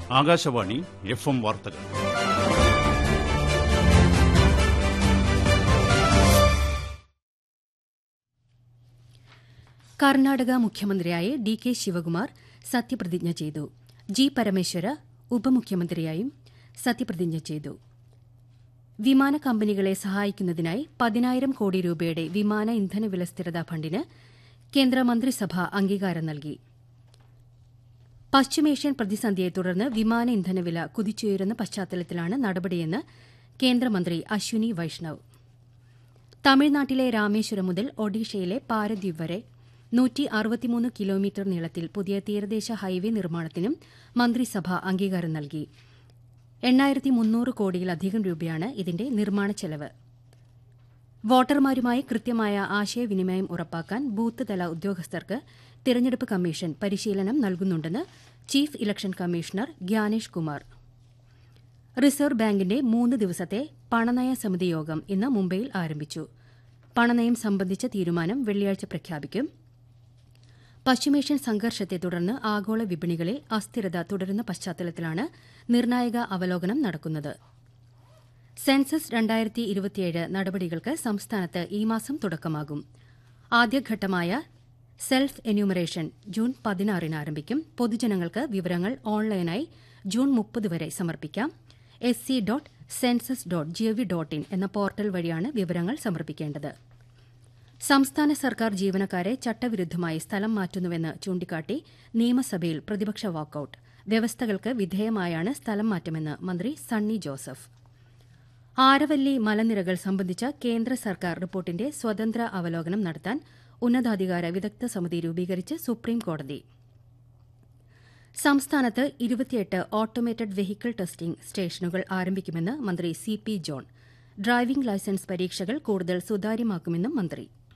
Akashvani F M വാർത്തകൾ കർണാടക മുഖ്യമന്ത്രിയായി D K Shivakumar സത്യപ്രതിജ്ഞ ചെയ്തു ജി പരമേശ്വര ഉപമുഖ്യമന്ത്രിയായും സത്യപ്രതിജ്ഞ ചെയ്തു വിമാന കമ്പനികളെ സഹായിക്കുന്നതിനായി പതിനായിരം കോടി രൂപയുടെ വിമാന ഇന്ധന വില സ്ഥിരതാ ഫണ്ടിന് കേന്ദ്രമന്ത്രിസഭ അംഗീകാരം നൽകി പശ്ചിമേഷ്യൻ പ്രതിസന്ധിയെ തുടർന്ന് വിമാന ഇന്ധനവില കുതിച്ചുയരുന്ന പശ്ചാത്തലത്തിലാണ് നടപടിയെന്ന് കേന്ദ്രമന്ത്രി അശ്വിനി വൈഷ്ണവ് തമിഴ്നാട്ടിലെ രാമേശ്വരം മുതൽ ഒഡീഷയിലെ പാരദ്വീപ് വരെ നൂറ്റി അറുപത്തിമൂന്ന് കിലോമീറ്റർ നീളത്തിൽ പുതിയ തീരദേശ ഹൈവേ നിർമ്മാണത്തിനും മന്ത്രിസഭ അംഗീകാരം നൽകി എണ്ണായിരത്തി മുന്നൂറ് കോടിയിലധികം രൂപയാണ് ഇതിന്റെ നിർമ്മാണ ചെലവ് വോട്ടർമാരുമായി കൃത്യമായ ആശയവിനിമയം ഉറപ്പാക്കാൻ ബൂത്ത് തല ഉദ്യോഗസ്ഥർക്ക് തിരഞ്ഞെടുപ്പ് കമ്മീഷൻ പരിശീലനം നൽകുന്നുണ്ടെന്ന് chief election commissioner Gyanesh Kumar reserve ബാങ്കിന്റെ മൂന്ന് ദിവസത്തെ പണനയ സമിതി യോഗം ഇന്ന് മുംബൈയിൽ ആരംഭിച്ചു പണനയം സംബന്ധിച്ച തീരുമാനം വെള്ളിയാഴ്ച പ്രഖ്യാപിക്കും പശ്ചിമേഷ്യൻ സംഘർഷത്തെ തുടർന്ന് ആഗോള വിപണികളിൽ അസ്ഥിരത തുടരുന്ന പശ്ചാത്തലത്തിലാണ് നിർണായക അവലോകനം നടക്കുന്നത് സെൻസസ് രണ്ടായിരത്തി ഇരുപത്തിയേഴ് നടപടികൾക്ക് സംസ്ഥാനത്ത് ഈ മാസം തുടക്കമാകും ആദ്യഘട്ടമായ സെൽഫ് എന്യൂമറേഷൻ ജൂൺ പതിനാറിന് ആരംഭിക്കും പൊതുജനങ്ങൾക്ക് വിവരങ്ങൾ ഓൺലൈനായി ജൂൺ മുപ്പത് വരെ സമർപ്പിക്കാം S C dot census dot GOV dot in എന്ന പോർട്ടൽ വഴിയാണ് വിവരങ്ങൾ സമർപ്പിക്കേണ്ടത് സംസ്ഥാന സർക്കാർ ജീവനക്കാരെ ചട്ടവിരുദ്ധമായി സ്ഥലം മാറ്റുന്നുവെന്ന് ചൂണ്ടിക്കാട്ടി നിയമസഭയിൽ പ്രതിപക്ഷ വാക്കൌട്ട് വ്യവസ്ഥകൾക്ക് വിധേയമായാണ് സ്ഥലം മാറ്റമെന്ന് മന്ത്രി സണ്ണി ജോസഫ് ആരവല്ലി മലനിരകൾ സംബന്ധിച്ച കേന്ദ്ര സർക്കാർ റിപ്പോർട്ടിന്റെ സ്വതന്ത്ര അവലോകനം നടത്താൻ ഉന്നതാധികാര വിദഗ്ധ സമിതി രൂപീകരിച്ച് സുപ്രീം കോടതി സംസ്ഥാനത്ത് ഇരുപത്തിയെട്ട് ഓട്ടോമേറ്റഡ് വെഹിക്കിൾ ടെസ്റ്റിംഗ് സ്റ്റേഷനുകൾ ആരംഭിക്കുമെന്ന് മന്ത്രി C P John driving licence പരീക്ഷകൾ കൂടുതൽ സുതാര്യമാക്കുമെന്നും മന്ത്രി